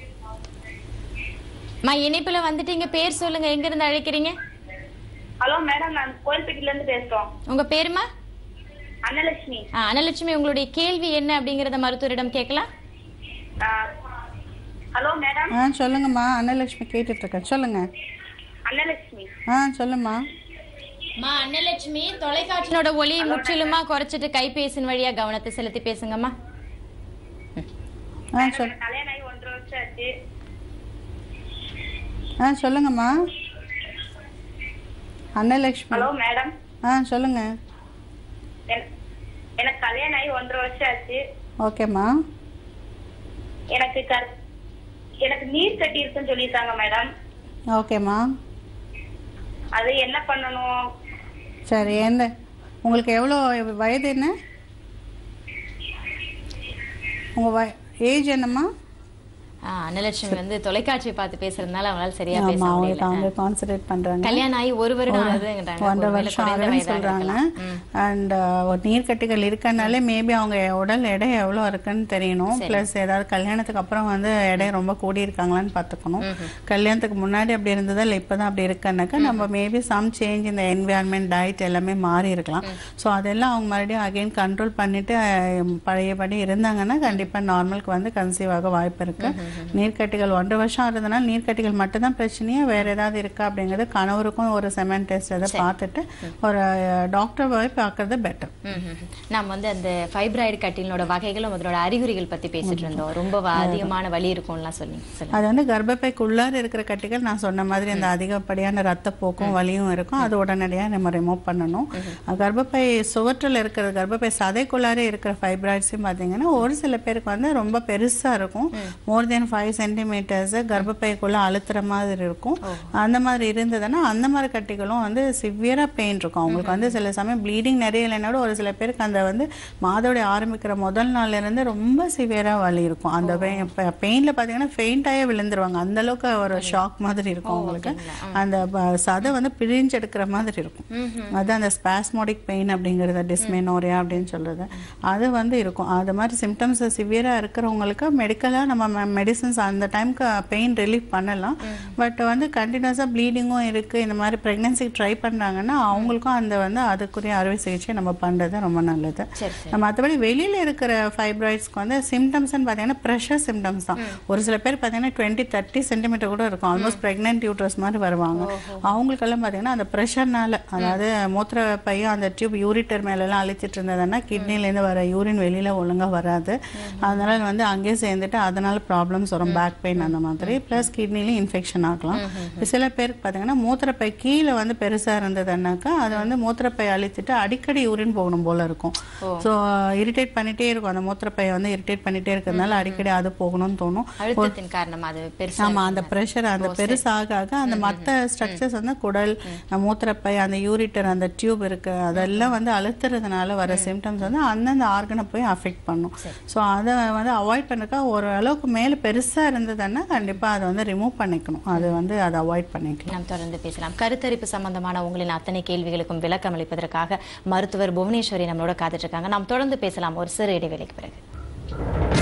மா இணைப்புல வந்துட்டீங்க பேர் சொல்லுங்க எங்க இருந்து அழைக்கிறீங்க ஹலோ மேடம் நான் கோயில்பேட்டில இருந்து பேசுறோம் உங்க பேருமா அன்னலட்சுமி ஆ, அனலட்சுமி உங்களுடைய கேள்வி என்ன அப்படிங்கறத மருத்துவரிடம் கேட்கலாம் ஹலோ மேடம் ஆ சொல்லுங்கம்மா அன்னலட்சுமி கேட்டுட்ருக்கேன் சொல்லுங்கள் அன்னலட்சுமி ஆ சொல்லும்மா மா அன்னலட்சுமி தொலைக்காட்சியோட ஒளியை முற்றிலுமா குறைச்சிட்டு கைபேசியின் வழியா கவனத்தை செலுத்தி பேசுங்கம்மா ஆ சொல் எனக்கு கல்யாணம் ஆகி ஒன்றரை வருஷம் ஆச்சு ஆ சொல்லுங்கம்மா அன்னலட்சுமி ஹலோ மேடம் ஆ சொல்லுங்க என- எனக்கு கல்யாணம் ஆகி ஒன்றரை வருஷம் ஆச்சு ஓகேம்மா எனக்கு கர்- எனக்கு நீர் கட்டி இருக்குன்னு சொல்லியிருக்காங்க மேடம் ஓகேம்மா அது என்ன பண்ணணும் சரி எந்த உங்களுக்கு எவ்வளோ வயது என்ன உங்கள் வய ஏஜ் என்னம்மா ஆ, அன்னலட்சுமி வந்து தொலைக்காட்சியை பார்த்து பேசுறதுனால அவங்களால சரியா பேச ஆமாம் அவங்களுக்கு முடியல அவங்க கான்சன்ட்ரேட் பண்ணுறாங்க கல்யாணம் ஆகி ஒரு வருடம் ஆகுதுங்கிறாங்க ஒன்றரை ஒருவேளை வருஷம் குறைந்த ஆகுதுன்னு வயதாக சொல்றாங்க இருக்கலாம். ம். அண்ட் நீர்க்கட்டிகள் இருக்கனாலே மேபி அவங்க உடல் எடை எவ்வளோ இருக்குன்னு தெரியணும் ப்ளஸ் ஏதாவது கல்யாணத்துக்கு அப்புறம் வந்து எடை ரொம்ப கூடி இருக்காங்களான்னு பார்த்துக்கணும் கல்யாணத்துக்கு முன்னாடி அப்படி இருந்ததா இல்லை இப்போ தான் அப்படி இருக்குன்னாக்கா நம்ம மேபி சம் சேஞ்ச் இந்த என்விரான்மெண்ட் டயட் எல்லாமே மாறி இருக்கலாம் ஸோ அதெல்லாம் அவங்க மறுபடியும் அகைன் கண்ட்ரோல் பண்ணிட்டு அஹ், பழையபடி இருந்தாங்கன்னா கண்டிப்பாக நார்மலுக்கு வந்து கன்சீவ் ஆக வாய்ப்பு இருக்கு நீர்க்கட்டிகள் ஒன்றரை வருஷம் இருந்தனால நீர்க்கட்டிகள் மட்டும்தான் பிரச்சனையா வேற ஏதாவது இருக்கா அப்படிங்கிறது கணவருக்கும் ஒரு செமன் டெஸ்ட் அதை பார்த்துட்டு ஒரு டாக்டர் போய் பார்க்கறது பெட்டர் ம்ஹும். நம்ம வந்து அந்த ஃபைப்ராய்டு கட்டிலோட வகைகளும் அதோட அறிகுறிகள் பத்தி பேசிட்டு இருந்தோம் ரொம்ப வ- அதிகமான வலி இருக்கும்லாம் சொல்லி சொல்லுங்க அது வந்து கர்ப்பப்பைக்கு உள்ளார இருக்கிற கட்டிகள் நான் சொன்ன மாதிரி அந்த அதிகப்படியான ரத்தப்போக்கும் வலியும் இருக்கும் அது உடனடியாக நம்ம ரிமூவ் பண்ணணும் கர்ப்பப்பை சுவற்றில் இருக்கிற கர்ப்பப்பை சதைக்குள்ளாரே இருக்கிற ஃபைப்ராய்ட்ஸையும் பார்த்தீங்கன்னா ஒரு சில பேருக்கு வந்து ரொம்ப பெருசா இருக்கும் மோர் தென் ஃபைவ் சென்டிமீட்டர்ஸ் கர்ப்பப்பைக்குள்ள அழுத்துற மாதிரி இருக்கும் அந்த மாதிரி இருந்ததுன்னா அந்த மாதிரி கட்டிகளும் வந்து சிவியரா பெயின் இருக்கும் அவங்களுக்கு வந்து சில சமயம் ப்ளீடிங் நிறைய இல்லைனாலும் ஒரு சில பேருக்கு அந்த வந்து மாதவிடாய் ஆரம்பிக்கிற முதல் நாள்ல இருந்து ரொம்ப சிவியரா வலி இருக்கும் அந்த பெயின்ல பாத்தீங்கன்னா ஃபெயிண்டாயே விழுந்துருவாங்க அந்த அளவுக்கு ஒரு ஷாக் மாதிரி இருக்கும் அவங்களுக்கு அந்த ப- சதை வந்து பிழிஞ்சு எடுக்கிற மாதிரி இருக்கும் அது அந்த ஸ்பாஸ்மோடிக் பெயின் அப்படிங்கிறது டிஸ்மெனோரியா அப்படின்னு சொல்றது அது வந்து இருக்கும் அது மாதிரி சிம்டம்ஸ் சிவியரா இருக்கிறவங்களுக்கு மெடிக்கலா நம்ம மெடிசன்ஸ் அந்த டைம்க்கு பெயின் ரிலீஃப் பண்ணலாம் பட் வந்து கண்டினியூஸாக ப்ளீடிங்கும் இருக்கு இந்த மாதிரி ப்ரெக்னன்சிக்கு ட்ரை பண்றாங்கன்னா அவங்களுக்கும் அந்த வந்து அதுக்குரிய அறுவை சிகிச்சை நம்ம பண்றது ரொம்ப நல்லது சரி சரி மற்றபடி வெளியில இருக்கிற ஃபைப்ராய்ட்ஸ்க்கு வந்து சிம்டம்ஸ்னு பார்த்தீங்கன்னா ப்ரெஷர் சிம்டம்ஸ் தான் ஒரு சில பேர் பார்த்தீங்கன்னா டுவெண்ட்டி தேர்ட்டி சென்டிமீட்டர் கூட இருக்கும் ஆல்மோஸ்ட் ப்ரெக்னென்ட் யூட்ரஸ் மாதிரி வருவாங்க அவங்களுக்கெல்லாம் பார்த்தீங்கன்னா அந்த ப்ரெஷர்னால அதாவது மூத்திர பையும் அந்த டியூப் யூரிட்டர் மேலெல்லாம் அழிச்சிட்டு இருந்ததுன்னா கிட்னிலேருந்து வர யூரின் வெளியில ஒழுங்கா வராது அதனால வந்து அங்கேயே சேர்ந்துட்டு அதனால ப்ராப்ளம்ஸ் வரும் பேக் பெயின் அந்த மாதிரி ப்ளஸ் கிட்னிலையும் இன்ஃபெக்ஷன் ஆகலாம் சில பேருக்கு பார்த்தீங்கன்னா மூத்திரப்பை கீழே வந்து பெருசா இருந்ததுன்னாக்கா அது வந்து மூத்திரப்பை அழிச்சிட்டு அடிக்கடி யூரின் போகணும் போல இருக்கும் ஸோ இரிட்டேட் பண்ணிட்டே இருக்கும் அந்த மூத்திரப்பையை வந்து இரிட்டேட் பண்ணிட்டே இருக்கிறதுனால அடிக்கடி அது போகணும்னு தோணும் அழுத்தத்தின் காரணமா அது பெருசா ஆமா அந்த ப்ரெஷர் அந்த பெருசாக ஆக அந்த மத்த ஸ்ட்ரக்சர்ஸ் வந்து குடல் மூத்திரப்பை அந்த யூரிட்டர் அந்த டியூப் இருக்கு அதெல்லாம் வந்து அழுத்துறதுனால வர சிம்டம்ஸ் வந்து அந்தந்த ஆர்கனை போய் அஃபெக்ட் பண்ணும் ஸோ அதை வந்து அவாய்ட் பண்ணுறக்கா ஒரு அளவுக்கு மேல பெருசா இருந்ததுன்னா கண்டிப்பா அதை வந்து ரிமூவ் பண்ணிக்கணும் அது வந்து அதை அவாய்ட் பண்ணிக்கலாம் நாம் தொடர்ந்து பேசலாம் கருத்தரிப்பு சம்பந்தமான உங்களின் அத்தனை கேள்விகளுக்கும் விளக்கம் அளிப்பதற்காக மருத்துவர் புவனேஸ்வரி நம்மளோட காத்துட்டு இருக்காங்க நாம் தொடர்ந்து பேசலாம் ஒரு சிறு இடைவேளைக்கு பிறகு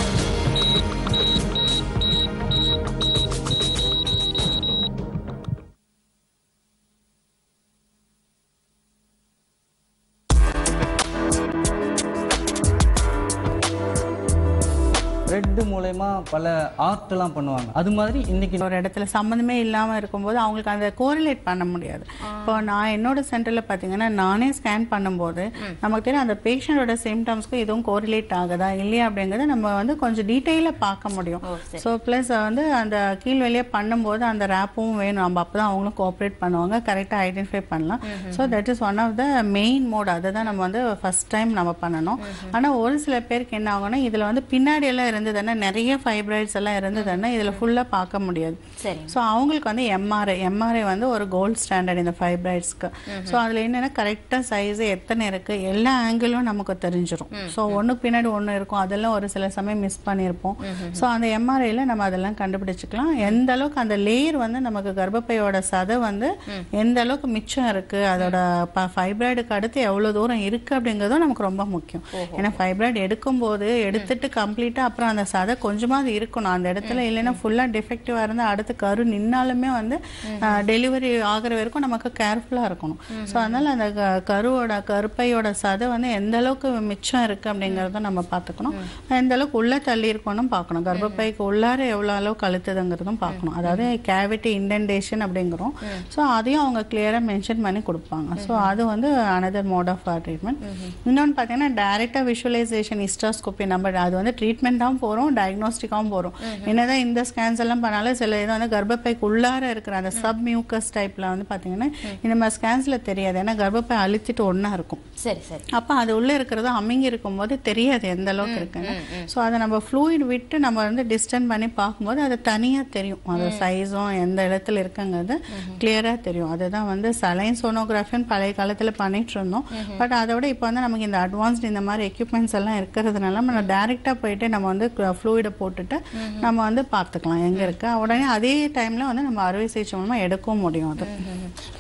த்ரெட் மூலயமா பல ஆர்ட்லாம் பண்ணுவாங்க அது மாதிரி இன்னைக்கு ஒரு இடத்துல சம்மந்தமே இல்லாம இருக்கும்போது அவங்களுக்கு அந்த கோரிலேட் பண்ண முடியாது இப்போ நான் என்னோட சென்டர்ல பாத்தீங்கன்னா நானே ஸ்கேன் பண்ணும்போது நமக்கு தெரியும் அந்த பேஷண்டோட சிம்டம்ஸ்க்கு இதுவும் கோரிலேட் ஆகுதா இல்லையா அப்படிங்கறத நம்ம வந்து கொஞ்சம் டீட்டெயிலாக பார்க்க முடியும் ஸோ ப்ளஸ் வந்து அந்த கீழ் வெளியே பண்ணும்போது அந்த ரேப்பும் வேணும் நம்ம அப்பதான் அவங்களும் கோஆப்ரேட் பண்ணுவாங்க கரெக்டாக ஐடென்டிஃபை பண்ணலாம் so that is one of the main mode அதை தான் நம்ம வந்து ஃபர்ஸ்ட் டைம் நம்ம பண்ணணும் ஆனா ஒரு சில பேருக்கு என்ன ஆகும்னா இதுல வந்து பின்னாடி எல்லாம் இருந்ததுன்னா நிறைய ஃபைப்ராய்ட்ஸ் எல்லாம் இருந்ததுன்னா இதுல ஃபுல்லா பார்க்க முடியாது சரி ஸோ அவங்களுக்கு வந்து எம்ஆர்ஐ எம்ஆர்ஐ வந்து ஒரு கோல்ட் ஸ்டாண்டர்ட் இந்த ஃபைப்ராய்ட்ஸ்க்கு ஸோ அதில் என்னன்னா கரெக்டாக சைஸ் எத்தனை இருக்கு எல்லா ஆங்கிளும் நமக்கு தெரிஞ்சிரும் ஸோ ஒன்றுக்கு பின்னாடி ஒன்று இருக்கும் அதெல்லாம் ஒரு சில சமயம் மிஸ் பண்ணியிருப்போம் ஸோ அந்த எம்ஆர்ஐல நம்ம அதெல்லாம் கண்டுபிடிச்சிக்கலாம் எந்த அளவுக்கு அந்த லேயர் வந்து நமக்கு கர்ப்பப்பையோட சதை வந்து எந்த அளவுக்கு மிச்சம் இருக்கு அதோட ஃபைப்ராய்டுக்கு அடுத்து எவ்வளோ தூரம் இருக்கு அப்படிங்கிறதும் நமக்கு ரொம்ப முக்கியம் ஏன்னா ஃபைப்ராய்டு எடுக்கும்போது எடுத்துட்டு கம்ப்ளீட்டாக அப்புறம் அந்த சதை கொஞ்சமாவது இருக்கணும் அந்த இடத்துல இல்லைன்னா ஃபுல்லாக டிஃபெக்டிவாக இருந்தால் அடுத்து கரு நின்னாலுமே வந்து டெலிவரி ஆகிற வரைக்கும் நமக்கு கேர்ஃபுல்லாக இருக்கணும் ஸோ அதனால அந்த க- கருவோட கருப்பையோட சதை வந்து எந்த அளவுக்கு மிச்சம் இருக்கு அப்படிங்கிறத நம்ம பார்த்துக்கணும் எந்த அளவுக்கு உள்ள தள்ளி இருக்கணும் பார்க்கணும் கர்ப்பப்பைக்கு உள்ளார எவ்வளோ அளவுக்கு அழுத்துதுங்கிறதும் பார்க்கணும் அதாவது கேவிட்டி இண்டென்டேஷன் அப்படிங்கிறோம் ஸோ அதையும் அவங்க கிளியராக மென்ஷன் பண்ணி கொடுப்பாங்க ஸோ அது வந்து அனதர் மோட் ஆஃப் ட்ரீட்மெண்ட் இன்னொன்று பார்த்தீங்கன்னா டைரெக்டாக விஷுவலைசேஷன் ஹிஸ்டாஸ்கோப்பி நம்ம அது வந்து ட்ரீட்மெண்ட் தான் போகிறோம் டயக்னோஸ்டிக்காகவும் போகிறோம் என்னதான் இந்த ஸ்கேன்ஸ் எல்லாம் பண்ணாலும் சில இது வந்து கர்ப்பப்பைக்கு உள்ளார இருக்கிற அந்த சப் மியூக்கஸ் டைப்ல வந்து பார்த்தீங்கன்னா இந்த மாதிரி ஸ்கேன்ஸ்ல தெரியாது ஏன்னா கர்ப்பப்பை அழுத்திட்டு ஒண்ணா இருக்கும் சரி சரி அப்போ அது உள்ள இருக்கிறது அமுங்கி இருக்கும்போது தெரியாது எந்த அளவுக்கு இருக்குன்னு ஸோ அதை நம்ம ஃப்ளூயிட் விட்டு நம்ம வந்து டிஸ்டன்ஸ் பண்ணி பார்க்கும்போது அது தனியா தெரியும் அது சைஸும் எந்த இடத்துல இருக்குங்கிறது கிளியரா தெரியும் அதுதான் வந்து சலைன் சோனோகிராஃபின்னு பழைய காலத்துல பண்ணிட்டு இருந்தோம் பட் அதை விட இப்போ வந்து நமக்கு இந்த அட்வான்ஸ்டு இந்த மாதிரி எக்யூப்மெண்ட்ஸ் எல்லாம் இருக்கிறதுனால நம்ம டைரெக்டாக போயிட்டு நம்ம வந்து ஃப்ளூயிடை போட்டுட்டு நம்ம வந்து பார்த்துக்கலாம் எங்க இருக்கு உடனே அதே டைம்ல வந்து நம்ம அறுவை சிகிச்சை மூலமா எடுக்கவும் முடியும் அது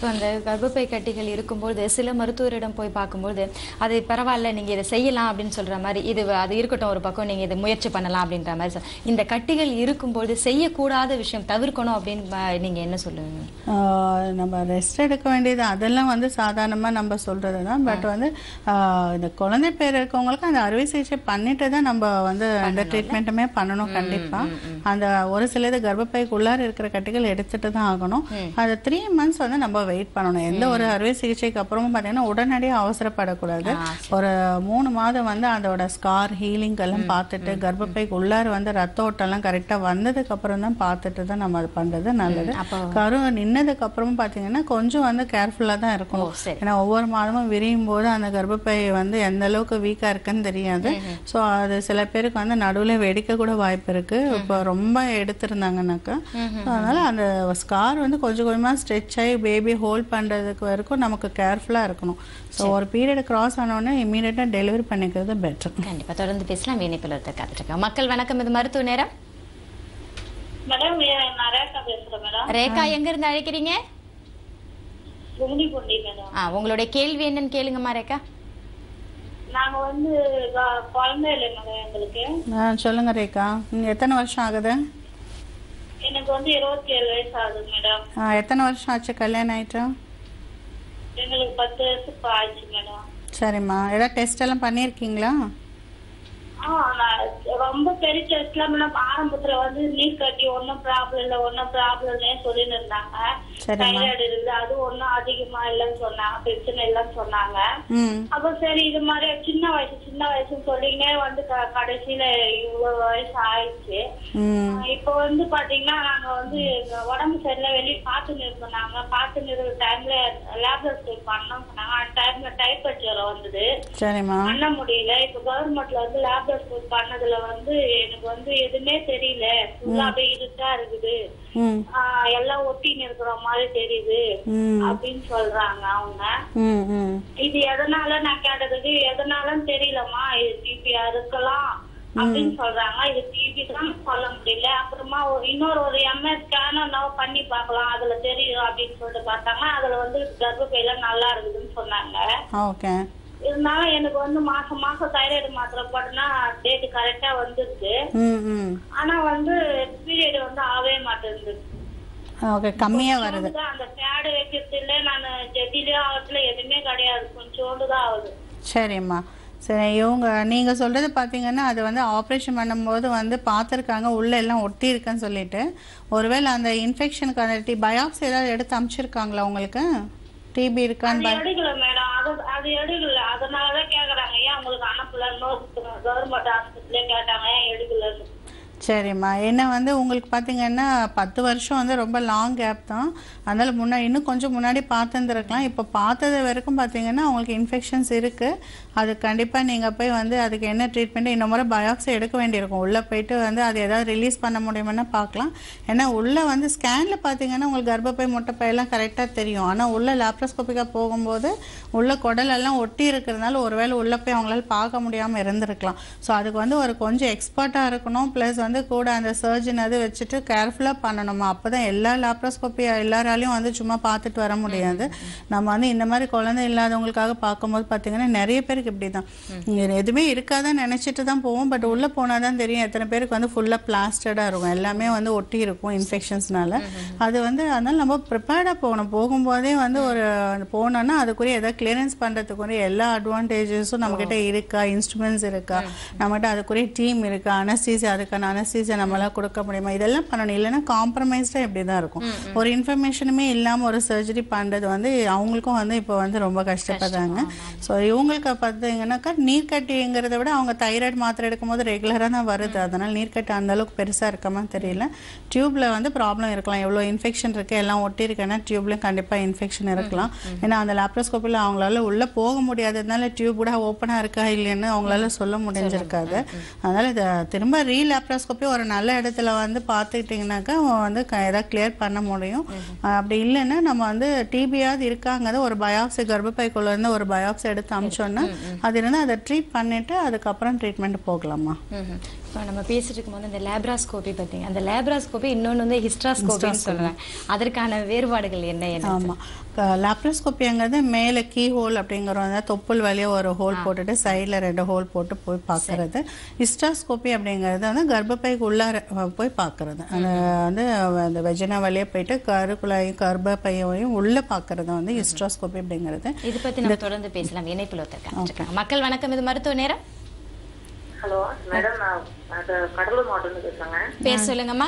இப்போ அந்த கர்ப்பப்பை கட்டிகள் இருக்கும்போது சில மருத்துவரிடம் போய் பார்க்கும்போது அது பரவாயில்ல நீங்க இதை செய்யலாம் அப்படின்னு சொல்ற மாதிரி இது அது இருக்கட்டும் ஒரு பக்கம் நீங்க இதை முயற்சி பண்ணலாம் அப்படின்ற மாதிரி சொல்- இந்த கட்டிகள் இருக்கும்போது செய்யக்கூடாத விஷயம் தவிர்க்கணும் அப்படின்னு ப- நீங்க என்ன சொல்லுவீங்க ஆஹ் நம்ம ரெஸ்ட் எடுக்க வேண்டியது அதெல்லாம் வந்து சாதாரணமாக நம்ம சொல்கிறது தான் பட் வந்து ஆஹ் இந்த குழந்தை பேர் இருக்கவங்களுக்கு அந்த அறுவை சிகிச்சை பண்ணிட்டு தான் நம்ம வந்து அந்த ட்ரீட்மெண்ட்டுமே பண்ணணும் கண்டிப்பாக அந்த ஒரு சிலது கர்ப்பப்பைக்குள்ளார இருக்கிற கட்டிகள் எடுத்துட்டு தான் ஆகணும் அது த்ரீ மந்த்ஸ் வந்து நம்ம வெயிட் பண்ணணும் எந்த ஒரு அறுவை சிகிச்சைக்கு அப்புறமும் பார்த்தீங்கன்னா உடனடியாக அவசரப்படக்கூடாது ஒரு மூணு மாதம் வந்து அதோட ஸ்கார் ஹீலிங் எல்லாம் பார்த்துட்டு கர்ப்பப்பைக்கு உள்ளார வந்து ரத்த ஓட்டம்லாம் கரெக்டாக வந்ததுக்கு அப்புறம் தான் பார்த்துட்டு தான் நம்ம அது பண்றது நல்லது கரு நின்னதுக்கு அப்புறமும் பார்த்தீங்கன்னா கொஞ்சம் வந்து கேர்ஃபுல்லாக தான் இருக்கணும் சரி. ஏன்னா ஒவ்வொரு மாதமும் விரியும் போது அந்த கர்ப்பப்பை வந்து எந்த அளவுக்கு வீக்கா இருக்குன்னு தெரியாது ஸோ அது சில பேருக்கு வந்து நடுவில் வெடிக்க கூட வாய்ப்பு இருக்கு இப்போ ரொம்ப எடுத்திருந்தாங்கன்னாக்கா So, அதனால அந்த ஸ்கார் வந்து கொஞ்சம் கொஞ்சமா ஸ்ட்ரெச் ஆகி பேபி ஹோல்ட் பண்றதுக்கு வரைக்கும் நமக்கு கேர்ஃபுல்லா இருக்கணும் ஸோ ஒரு பீரியட் கிராஸ் ஆனோடனே இமீடியட்டாக டெலிவரி பண்ணிக்கிறது பெட்டர் கண்டிப்பா தொடர்ந்து பேசலாம் இணைப்பில் ஒருத்தர் காத்துட்டு இருக்காங்க மக்கள் வணக்கம் இது மருத்துவ நேரம் மேடம் நான் ரேகா பேசுறேன் மேடம் ரேகா எங்க இருந்து அழைக்கிறீங்க கும்டி குண்டி மேடம் ஆ உங்களுடைய கேள்வி என்னன்னு கேளுங்கம்மா ரேகா நாங்க வந்து க- குழந்தை இல்லை மேடம் எங்களுக்கு சொல்லுங்க ரேகா நீங்க எத்தனை வருஷம் ஆகுது எனக்கு வந்து இருபத்தி ஏழு வயசு ஆகுது மேடம் ஆ, எத்தனை வருஷம் ஆச்சு கல்யாணம் ஆயிட்டு எங்களுக்கு பத்து வருஷம் ஆயிடுச்சு மேடம் சரிம்மா ஏதாவது டெஸ்ட் எல்லாம் பண்ணியிருக்கீங்களா ஆ நான் ரொம்ப பெரிய டெஸ்ட்ல மேடம் ஆரம்பத்துல வந்து நீர் கட்டி ஒன்னும் ப்ராப்ளம் இல்ல ஒன்னும் ப்ராப்ளம் இல்லைன்னு சொல்லிட்டு இருந்தாங்க சரிம்மா. தைராய்டு இருந்து அது ஒன்னும் அதிகமா இல்லைன்னு சொன்னாங்க பிரச்சனை இல்லைன்னு சொன்னாங்க ம் அப்ப சரி இது மாதிரி சின்ன வயசு சின்ன வயசுன்னு சொல்லிங்கன்னே வந்து க- கடைசியில இவ்வளவு வயசு ஆயிடுச்சு ம் இப்போ வந்து பாத்தீங்கன்னா நாங்க வந்து எங்க உடம்பு சரியில்லை வெளியே பார்த்துன்னு இருந்தோம் நாங்க பார்த்துன்னு இருக்கிற டைம்ல லேப்டாப் பண்ணோம் சொன்னாங்க அந்த டைம்ல டைப்ரைட் ஜுரம் வந்தது சரிம்மா பண்ண முடியல இப்ப கவர்மெண்ட்ல வந்து லேப்டாப் பண்ணதுல வந்து எனக்கு வந்து எதுவுமே தெரியல ஃபுல்லா அப்படியே இருட்டா இருக்குது ம் ஆஹ் எல்லாம் ஒட்டின்னு இருக்கிற மாதிரி தெரியுது ம் அப்படின்னு சொல்றாங்க அவங்க ம் ம் இது எதனால நான் கேட்டதுக்கு எதனாலன்னு தெரியலம்மா இது டிபியா இருக்கலாம் அப்படின்னு சொல்றாங்க இது டிபி தான் சொல்ல முடியல அப்புறமா ஒரு இன்னொரு ஒரு எம்எஸ் ஸ்கேனர் நம்ம பண்ணி பார்க்கலாம் அதுல தெரியும் அப்படின்னு சொல்லிட்டு பார்த்தாங்க அதுல வந்து கர்ப்பப்பையில நல்லா இருக்குதுன்னு சொன்னாங்க ஓகே இருந்தாலும் எனக்கு வந்து மாசம் மாசம் தைராய்டு மாத்திரை போட்டனா டேட் கரெக்டா வந்துருக்கு ம் ம் ஆனா வந்து பீரியட் வந்து ஆகவே மாட்டேங்குது ஓகே கம்மியாக வருது கொஞ்சோண்டு தான் அந்த பேடு வைக்கிறது இல்ல நான் ஜெட்டிலயும் ஆகத்துல எதுவுமே கிடையாது கொஞ்சோண்டு தான் ஆகுது சரிம்மா சரி இவங்க நீங்கள் சொல்கிறது பார்த்தீங்கன்னா அது வந்து ஆப்ரேஷன் பண்ணும்போது வந்து பார்த்துருக்காங்க உள்ளே எல்லாம் ஒட்டி இருக்குன்னு சொல்லிட்டு ஒருவேளை அந்த இன்ஃபெக்ஷனுக்கான டி பயாப்சி ஏதாவது எடுத்து அமுச்சிருக்காங்களா உங்களுக்கு டிபி இருக்கான்னு அது பய- எடுக்கல மேடம் அது அது எடுக்கல அதனாலதான் கேக்குறாங்க ஏன் உங்களுக்கு அனுப்பல கவர்மெண்ட் ஆஸ்பத்திரியே கேட்டாங்க ஏன் எடுக்கலன்னு சரிம்மா என்ன வந்து உங்களுக்கு பார்த்தீங்கன்னா பத்து வருஷம் வந்து ரொம்ப லாங் கேப் தான் அதனால் முன்னாடி இன்னும் கொஞ்சம் முன்னாடி பார்த்துருந்துருக்கலாம் இப்போ பார்த்தது வரைக்கும் பார்த்தீங்கன்னா உங்களுக்கு இன்ஃபெக்ஷன்ஸ் இருக்குது அது கண்டிப்பாக நீங்கள் போய் வந்து அதுக்கு என்ன ட்ரீட்மெண்ட் இந்த முறை பயாப்சி எடுக்க வேண்டியிருக்கும் உள்ளே போயிட்டு வந்து அது ஏதாவது ரிலீஸ் பண்ண முடியுமான்னு பார்க்கலாம் ஏன்னா உள்ளே வந்து ஸ்கேனில் பார்த்தீங்கன்னா உங்களுக்கு கர்ப்பப்பை முட்டைப்பை எல்லாம் கரெக்டாக தெரியும் ஆனால் உள்ள லாப்ரோஸ்கோப்பிக்காக போகும்போது உள்ள குடலெல்லாம் ஒட்டி இருக்கிறதுனால ஒருவேளை உள்ளே போய் அவங்களால பார்க்க முடியாமல் இருந்திருக்கலாம் ஸோ அதுக்கு வந்து ஒரு கொஞ்சம் எக்ஸ்பர்ட்டாக இருக்கணும் ப்ளஸ் வந்து கூட அந்த சர்ஜன் அது வச்சுட்டு கேர்ஃபுல்லாக பண்ணணுமா அப்போ தான் எல்லா லாப்ரோஸ்கோப்பி எல்லாராலையும் வந்து சும்மா பார்த்துட்டு வர முடியாது நம்ம வந்து இந்த மாதிரி குழந்தை இல்லாதவங்களுக்காக பார்க்கும்போது பார்த்தீங்கன்னா நிறைய பேருக்கு இப்படி தான் எதுவுமே இருக்காதுன்னு நினச்சிட்டு தான் போவோம் பட் உள்ளே போனால் தான் தெரியும் எத்தனை பேருக்கு வந்து ஃபுல்லாக பிளாஸ்டடாக இருக்கும் எல்லாமே வந்து ஒட்டி இருக்கும் இன்ஃபெக்ஷன்ஸ்னால அது வந்து அதனால நம்ம ப்ரிப்பேர்டாக போகணும் போகும்போதே வந்து ஒரு போனோம்னா அதுக்குரிய எதாவது கிளியரன்ஸ் பண்ணுறதுக்குரிய எல்லா அட்வான்டேஜஸும் நம்மக்கிட்ட இருக்கா இன்ஸ்ட்ருமெண்ட்ஸ் இருக்கா நம்மகிட்ட அதுக்குரிய டீம் இருக்கா அனஸ்தீசியா அதுக்கான அனஸ்தீசியா நம்மளால கொடுக்க முடியுமா இதெல்லாம் பண்ணணும் இல்லைன்னா காம்ப்ரமைஸ்டாக இப்படி தான் இருக்கும் ஒரு இன்ஃபர்மேஷனுமே இல்லாமல் ஒரு சர்ஜரி பண்ணுறது வந்து அவங்களுக்கும் வந்து இப்போ வந்து ரொம்ப கஷ்டப்படுறாங்க ஸோ இவங்களுக்கு பார்த்தீங்கன்னாக்கா நீர்க்கட்டிங்கிறத விட அவங்க தைராய்டு மாத்திரை எடுக்கும்போது ரெகுலராக தான் வருது அதனால் நீர்க்கட்டி அந்த அளவுக்கு பெருசாக இருக்காம தெரியல டியூப்ல வந்து ப்ராப்ளம் இருக்கலாம் எவ்வளோ இன்ஃபெக்ஷன் இருக்கு எல்லாம் ஒட்டி இருக்குன்னா டியூப்லையும் கண்டிப்பாக இன்ஃபெக்ஷன் இருக்கலாம் ஏன்னா அந்த லாப்ரோஸ்கோப்பில் அவங்களால உள்ளே போக முடியாததுனால டியூப் கூட ஓப்பனாக இருக்கா இல்லைன்னு அவங்களால சொல்ல முடிஞ்சிருக்காது அதனால இதை திரும்ப ரீ லாப்ரோஸ்கோப்பி ஒரு நல்ல இடத்துல வந்து பார்த்துக்கிட்டிங்கனாக்கா வந்து க- எதாவது கிளியர் பண்ண முடியும் அஹ் அப்படி இல்லைன்னா நம்ம வந்து டிபியாவது இருக்காங்கிறத ஒரு பயாப்சி கர்ப்பப்பைக்குள்ள இருந்து ஒரு பயாப்சி எடுத்து அமிச்சோன்னா அது இருந்தால் அதை ட்ரீட் பண்ணிட்டு அதுக்கப்புறம் ட்ரீட்மெண்ட் போகலாமா ம்ஹும். இப்போ நம்ம பேசிட்டு இருக்கும்போது இந்த லேப்ராஸ்கோபி பார்த்தீங்க அந்த லேப்ராஸ்கோபி இன்னொன்று வந்து ஹிஸ்ட்ராஸ்கோபின்னு சொல்றாங்க அதற்கான வேறுபாடுகள் என்ன என்ன ஆமாம் லாப்ரோஸ்கோப்பிங்கிறது மேலே கீ ஹோல் அப்படிங்கிறது வந்து தொப்புள் வழியாக ஒரு ஹோல் போட்டுட்டு சைடில் ரெண்டு ஹோல் போட்டு போய் பார்க்கறது ஹிஸ்டாஸ்கோப்பி அப்படிங்கிறது வந்து கர்ப்பப்பைக்கு உள்ளார அஹ், போய் பார்க்கறது அந்த வந்து அந்த வெஜினா வழியாக போயிட்டு கருக்குழாயும் கர்ப்பப்பையையும் உள்ளே பார்க்கறது வந்து ஹிஸ்டாஸ்கோப்பி அப்படிங்கிறது இது பத்தி நம்ம தொடர்ந்து பேசலாம் இணைப்பில் ஒருத்தர் மக்கள் வணக்கம் இது மருத்துவ நேரம் ஹலோ மேடம் நான் அது கடலூர் மாவட்டம்னு பேசுறேங்க பேர் சொல்லுங்கம்மா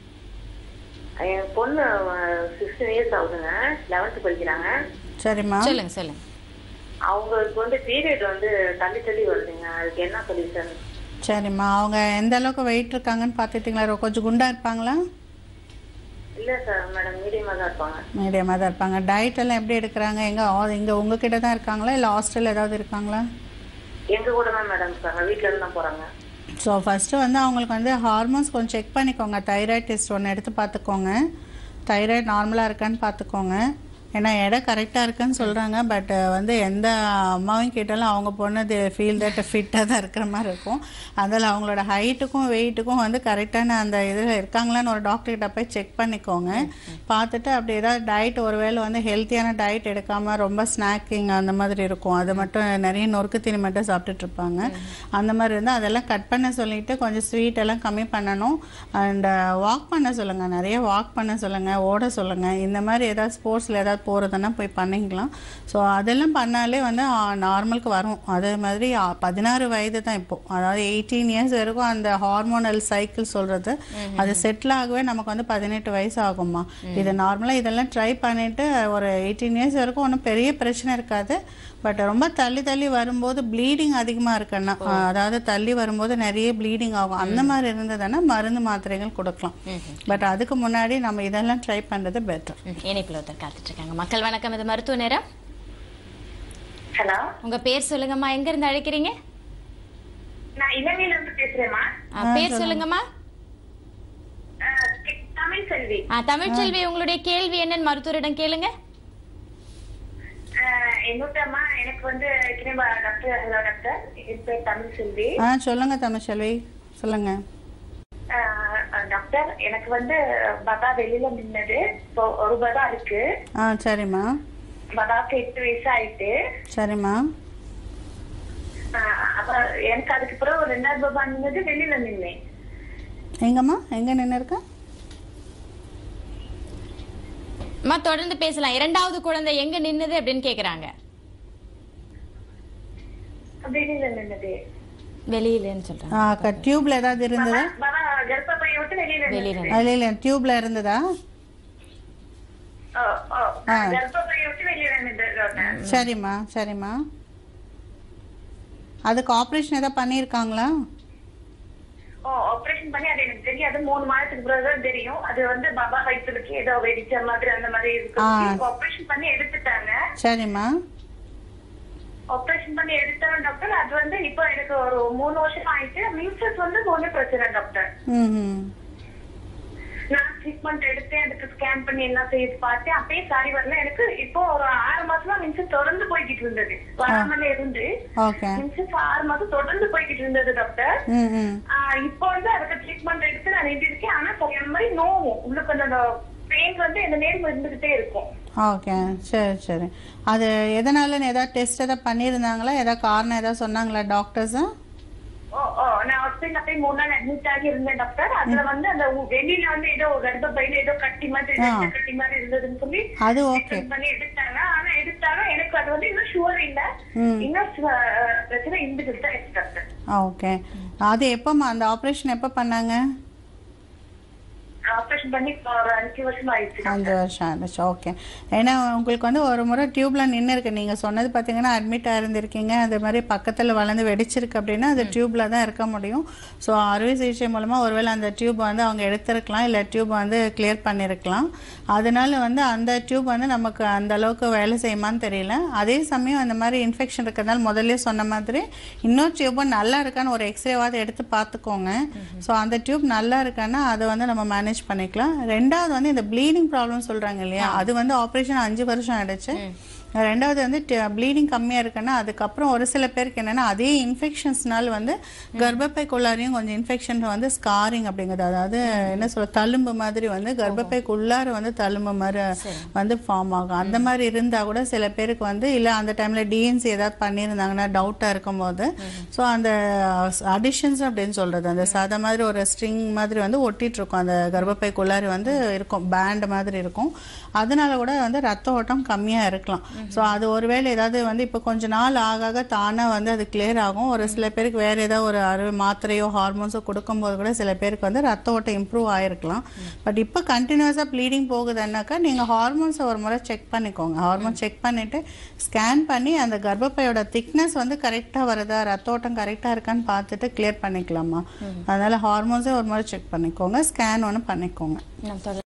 என் பொண்ணு சிக்ஸ்டீன் இயர்ஸ் ஆகுதுங்க லெவன்த் படிக்கிறாங்க சரிம்மா சொல்லுங்க சொல்லுங்க அவங்களுக்கு வந்து பீரியட் வந்து தள்ளி தள்ளி வருதுங்க அதுக்கு என்ன சொல்யூஷன் சரிம்மா அவங்க எந்த அளவுக்கு வெயிட் இருக்காங்கன்னு பார்த்துட்டிங்களா கொஞ்சம் குண்டா இருப்பாங்களா இல்ல சார் மேடம் மீடியமா தான் இருப்பாங்க மீடியமாக தான் இருப்பாங்க டயட் எல்லாம் எப்படி எடுக்கிறாங்க எங்கே இங்கே உங்ககிட்ட தான் இருக்காங்களா இல்லை ஹாஸ்டல் ஏதாவது இருக்காங்களா எங்க கூட தான் மேடம் இருக்காங்க வீட்ல இருந்து தான் போறாங்க ஸோ ஃபஸ்ட்டு வந்து அவங்களுக்கு வந்து ஹார்மோன்ஸ் கொஞ்சம் செக் பண்ணிக்கோங்க தைராய்டு டெஸ்ட் ஒன்று எடுத்து பார்த்துக்கோங்க தைராய்டு நார்மலாக இருக்கான்னு பார்த்துக்கோங்க ஏன்னா எடை கரெக்டாக இருக்குன்னு சொல்கிறாங்க பட் வந்து எந்த அம்மாவும் கேட்டாலும் அவங்க பொண்ணு ஃபீல் தட் ஃபிட்டாக தான் இருக்கிற மாதிரி இருக்கும் அதில் அவங்களோட ஹைட்டுக்கும் வெயிட்டுக்கும் வந்து கரெக்டான அந்த இதில் இருக்காங்களான்னு ஒரு டாக்டர்கிட்ட போய் செக் பண்ணிக்கோங்க பார்த்துட்டு அப்படி ஏதாவது டயட் ஒருவேளை வந்து ஹெல்த்தியான டயட் எடுக்காமல் ரொம்ப ஸ்நாக்கிங் அந்த மாதிரி இருக்கும் அது மட்டும் நிறைய நொறுக்கு தீனி மட்டும் சாப்பிட்டுட்டு இருப்பாங்க அந்த மாதிரி இருந்தால் அதெல்லாம் கட் பண்ண சொல்லிட்டு கொஞ்சம் ஸ்வீட் எல்லாம் கம்மி பண்ணணும் அண்ட் வாக் பண்ண சொல்லுங்கள் நிறைய வாக் பண்ண சொல்லுங்கள் ஓட சொல்லுங்கள் இந்த மாதிரி ஏதாவது ஸ்போர்ட்ஸில் ஏதாவது போகிறதுனா போய் பண்ணிக்கலாம் ஸோ அதெல்லாம் பண்ணாலே வந்து நார்மலுக்கு வரும் அதே மாதிரி ஆ, பதினாறு வயது தான் இப்போது அதாவது எயிட்டீன் இயர்ஸ் வரைக்கும் அந்த ஹார்மோனல் சைக்கிள் சொல்கிறது அது செட்டில் ஆகவே நமக்கு வந்து பதினெட்டு வயசு ஆகுமா இது நார்மலாக இதெல்லாம் ட்ரை பண்ணிவிட்டு ஒரு எயிட்டீன் இயர்ஸ் வரைக்கும் ஒன்றும் பெரிய பிரச்சனை இருக்காது பட் ரொம்ப தள்ளி தள்ளி வரும்போது ப்ளீடிங் அதிகமாக இருக்குன்னா அதாவது தள்ளி வரும்போது நிறைய ப்ளீடிங் ஆகும் அந்த மாதிரி இருந்ததுன்னா மருந்து மாத்திரைகள் கொடுக்கலாம் பட் அதுக்கு முன்னாடி நம்ம இதெல்லாம் ட்ரை பண்ணுறது பெட்டர் ம், இணைப்பில் ஒருத்தர் காத்துட்டு இருக்காங்க மக்கள் வணக்கம் இது மருத்துவ நேரம் ஹலோ உங்க பேர் சொல்லுங்கம்மா எங்க இருந்து அழைக்கிறீங்க நான் இலங்கையில இருந்து பேசுறேம்மா ஆ, பேர் சொல்லுங்கம்மா தமிழ் செல்வி ஆ, தமிழ்ச்செல்வி உங்களுடைய கேள்வி என்னன்னு மருத்துவரிடம் கேளுங்க என்னோட்டம்மா எனக்கு வந்து டாக்டர் ஹலோ டாக்டர் என் பேர் தமிழ் செல்வி ஆ சொல்லுங்கள் தமிழ்ச்செல்வி சொல்லுங்கள் டாக்டர் எனக்கு வந்து பதா வெளியில நின்னது இப்போ ஒரு பதா இருக்கு ஆ சரிம்மா பதாக்கு எட்டு வயசு ஆயிட்டு சரிம்மா ஆஹ் அப்ப எனக்கு அதுக்கு பிறகு ஒரு ரெண்டாயிரம் ரூபாய் நின்னது வெளியில நின்னேன் எங்கம்மா எங்கே நின்று இருக்க அம்மா தொடர்ந்து பேசலாம் இரண்டாவது குழந்தை எங்க நின்னுது அப்படின்னு கேக்குறாங்க வெளியில நின்னது வெளியிலன்னு சொல்றாங்க ஆ டியூப்ல ஏதாவது இருந்ததா பதா கர்ப்பப்பையை விட்டு வெளியில நின்னது. வெளியில அதில் இல்லை டியூப்ல இருந்ததா ஓ, ஓ, கர்ப்பப்பையை விட்டு வெளியில நின்றது சரிம்மா சரிம்மா அதுக்கு ஆப்ரேஷன் ஏதாவது பண்ணியிருக்காங்களா ஓ ஆபரேஷன் பண்ணி அது எனக்கு தெரியாது மூணு மாதத்துக்கு பிறகு தான் தெரியும் அது வந்து பாபா வயிற்றுக்கு ஏதோ வெடிச்ச மாதிரி அந்த மாதிரி ஆ. இருக்கு ஆபரேஷன் பண்ணி எடுத்துட்டாங்க சரிம்மா ஆபரேஷன் பண்ணி எடுத்தாங்க டாக்டர் அது வந்து இப்போ எனக்கு ஒரு மூணு வருஷம் ஆயிட்டு மின்சஸ் வந்து ஒண்ணு பிரச்சனை டாக்டர் ம் ம் நான் ட்ரீட்மெண்ட் எடுத்தேன் அதுக்கு ஸ்கேன் பண்ணி எல்லாம் செய்து பார்த்தேன் அப்பயே சாரி வரல எனக்கு இப்போ ஒரு ஆறு மாசமா மின்சஸ் தொடர்ந்து போய்கிட்டு இருந்தது வராமல இருந்து ஓகே மின்சஸ் ஆறு மாசம் தொடர்ந்து போய்கிட்டு இருந்தது டாக்டர் ம் ம் ஆஹ் இப்போ வந்து அதுக்கு ட்ரீட்மெண்ட் எடுத்து நான் இருக்கேன் ஆனா சரியான மாதிரி நோவும் உள்ளுக்கு அந்த பெயின் வந்து இந்த நேரம் இருந்துகிட்டே இருக்கும் ஓகே சரி சரி அது எதனாலன்னு ஏதாவது டெஸ்ட் ஏதாவது பண்ணியிருந்தாங்களா ஏதாவது காரணம் ஏதாவது சொன்னாங்களா டாக்டர்ஸு ஓ ஓ நான் ஹாஸ்பிட்டல் போய் மூணு நாள் அட்மிட் ஆகி இருந்தேன் டாக்டர் அதுல வந்து அந்த உ- வெளியில வந்து ஏதோ கர்ப்பப்பையில ஏதோ கட்டி மாதிரி ஆ. ரத்த கட்டி மாதிரி இருந்ததுன்னு சொல்லி அது ஓகே treatment பண்ணி எடுத்தாங்க ஆனா எடுத்தாலும் எனக்கு அது வந்து இன்னும் ஷுவர் இல்ல ம். இன்னும் சு- அஹ் பிரச்சனை இருந்துகிட்டு தான் இருக்கு டாக்டர் ஓகே அது எப்போம்மா அந்த ஆப்ரேஷன் எப்போ பண்ணாங்க ஆபரேஷன் பண்ணி இப்போ ஒரு அஞ்சு வருஷம் ஆயிடுச்சு அஞ்சு வருஷம் ஆயிடுச்சு ஓகே ஏன்னா உங்களுக்கு வந்து ஒரு முறை டியூப்ல நின்று இருக்கு நீங்கள் சொன்னது பார்த்தீங்கன்னா அட்மிட் ஆயிருந்திருக்கீங்க அது மாதிரி பக்கத்தில் வளர்ந்து வெடிச்சிருக்கு அப்படின்னா அது டியூப்ல தான் இருக்க முடியும் ஸோ அறுவை சிகிச்சை மூலமாக ஒருவேளை அந்த டியூப் வந்து அவங்க எடுத்திருக்கலாம் இல்லை டியூப் வந்து கிளியர் பண்ணியிருக்கலாம் அதனால வந்து அந்த டியூப் வந்து நமக்கு அந்த அளவுக்கு வேலை செய்யுமான்னு தெரியல அதே சமயம் அந்த மாதிரி இன்ஃபெக்ஷன் இருக்கிறதுனால முதல்ல சொன்ன மாதிரி இன்னொரு டியூப்பும் நல்லா இருக்கான்னு ஒரு எக்ஸ்ரேவாவது எடுத்து பார்த்துக்கோங்க ஸோ அந்த டியூப் நல்லா இருக்கான்னா அதை வந்து நம்ம மேனேஜ் பண்ணிக்கலாம் ரெண்டாவது வந்து இந்த ப்ளீடிங் ப்ராப்ளம் சொல்றாங்க இல்லையா அது வந்து ஆப்ரேஷன் அஞ்சு வருஷம் ஆயிடுச்சு ரெண்டாவது வந்து ப்ளீடிங் கம்மியாக இருக்குன்னா அதுக்கப்புறம் ஒரு சில பேருக்கு என்னன்னா அதே இன்ஃபெக்ஷன்ஸ்னால வந்து கர்ப்பப்பைக்குள்ளாரையும் கொஞ்சம் இன்ஃபெக்ஷன் வந்து ஸ்காரிங் அப்படிங்கிறது அதாவது என்ன சொல்ல தழும்பு மாதிரி வந்து கர்ப்பப்பைக்குள்ளார வந்து தழும்பு மாதிரி வந்து ஃபார்ம் ஆகும் அந்த மாதிரி இருந்தால் கூட சில பேருக்கு வந்து இல்லை அந்த டைமில் டிஎன்சி ஏதாவது பண்ணியிருந்தாங்கன்னா டவுட்டாக இருக்கும்போது ஸோ அந்த அடிஷன்ஸ் அப்படின்னு சொல்கிறது அந்த சாதா மாதிரி ஒரு ஸ்ட்ரிங் மாதிரி வந்து ஒட்டிட்டு இருக்கும் அந்த கர்ப்பப்பைக்குள்ளார வந்து இருக்கும் பேண்ட் மாதிரி இருக்கும் அதனால கூட வந்து ரத்த ஓட்டம் கம்மியாக இருக்கலாம் ஸோ அது ஒருவேளை ஏதாவது வந்து இப்போ கொஞ்ச நாள் ஆக ஆக தானாக வந்து அது கிளியர் ஆகும் ஒரு சில பேருக்கு வேற ஏதாவது ஒரு அறுவை மாத்திரையோ ஹார்மோன்ஸோ கொடுக்கும்போது கூட சில பேருக்கு வந்து ரத்த ஓட்டம் இம்ப்ரூவ் ஆயிருக்கலாம் பட் இப்போ கண்டினியூஸாக ப்ளீடிங் போகுதுன்னாக்கா நீங்கள் ஹார்மோன்ஸை ஒரு முறை செக் பண்ணிக்கோங்க ஹார்மோன் செக் பண்ணிட்டு ஸ்கேன் பண்ணி அந்த கர்ப்பப்பையோட திக்னஸ் வந்து கரெக்டாக வருதா ரத்த ஓட்டம் கரெக்டாக இருக்கான்னு பார்த்துட்டு கிளியர் பண்ணிக்கலாமா அதனால ஹார்மோன்ஸே ஒரு முறை செக் பண்ணிக்கோங்க ஸ்கேன் ஒன்று பண்ணிக்கோங்க நம்ம தொடர்